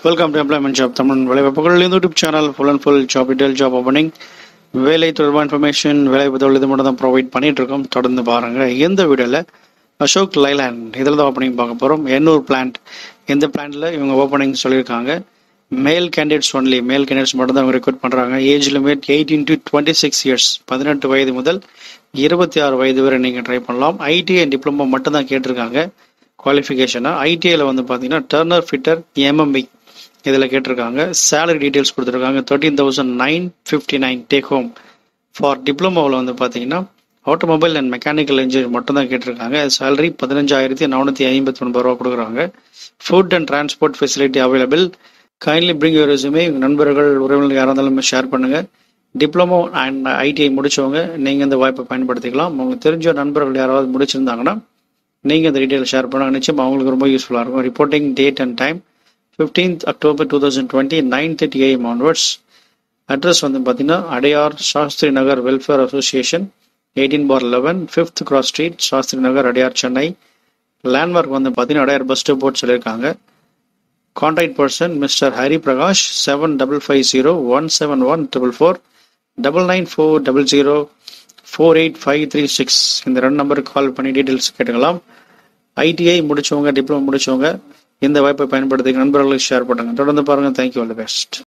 welcome to employment job Tamil வேலைவாய்ப்புகள் இந்த YouTube channel full and full job detail job opening வேலை தொடர்பான information வேலைவாய்ப்பு தொழில் இது மட்டும் தான் ப்ரொவைட் பண்ணிட்டு இருக்கோம் தொடர்ந்து பாருங்க இந்த வீடியோவில் அசோக் லைலாண்ட் இதில் தான் ஓப்பனிங் பார்க்க போகிறோம் எண்ணூர் பிளான்ட் இந்த பிளான்ட்ல இவங்க ஓப்பனிங் சொல்லியிருக்காங்க மேல் கேண்டிடேட்ஸ் ஒன்லி மேல் கேண்டிடேட்ஸ் மட்டும் தான் ரெக்ரூட் பண்ணுறாங்க age limit eighteen to twenty six years பதினெட்டு வயது முதல் இருபத்தி ஆறு வயது வரை நீங்கள் ட்ரை பண்ணலாம் ஐடி அண்ட் டிப்ளமோ மட்டும் தான் கேட்டிருக்காங்க குவாலிஃபிகேஷனாக ஐடிஐயில் வந்து பார்த்தீங்கன்னா டர்னர் ஃபிட்டர் எம்எம்பி இதில் கேட்டிருக்காங்க சேலரி டீட்டெயில்ஸ் கொடுத்துருக்காங்க thirteen thousand nine fifty nine take home for டிப்ளமோவில் வந்து பார்த்தீங்கன்னா ஆட்டோமொபைல் அண்ட் மெக்கானிக்கல் இன்ஜினியர் மட்டும் தான் கேட்டிருக்காங்க சேலரி பதினஞ்சாயிரத்தி நானூற்றி ஐம்பத்தி ஒன்பது ரூபா கொடுக்குறாங்க food and transport facility available kindly bring your resume உங்கள் நண்பர்கள் உறவினர்கள் யாராக இருந்தாலும் ஷேர் பண்ணுங்கள் டிப்ளமோ அண்ட் ஐடிஐ முடிச்சவங்க நீங்கள் இந்த வாய்ப்பை பயன்படுத்திக்கலாம் உங்களுக்கு தெரிஞ்ச நண்பர்கள் யாராவது முடிச்சிருந்தாங்கன்னா நீங்கள் இந்த டீட்டெயில் ஷேர் பண்ணுங்க நிச்சயம் அவங்களுக்கு ரொம்ப யூஸ்ஃபுல்லாக இருக்கும் reporting date and time fifteenth October two thousand twenty nine thirty AM onwards address வந்து பார்த்தீங்கன்னா Adyar Shastri Nagar welfare association eighteen bar eleven fifth cross street Shastri Nagar Adyar Chennai landmark வந்து பார்த்தீங்கன்னா அடையார் பஸ் ஸ்டாப் போர்ட் சொல்லியிருக்காங்க contact person mister Hari Prakash seven double five zero one seven one triple four double nine four double zero four eight five three six இந்த ரெண்டு நம்பருக்கு கால் பண்ணி details கேட்டுக்கலாம் ITI முடிச்சவங்க diploma முடிச்சவங்க இந்த வாய்ப்பை பயன்படுத்தி நண்பர்களுக்கு ஷேர் பண்ணுங்க தொடர்ந்து பாருங்க தேங்க்யூ ஆல் தி பெஸ்ட்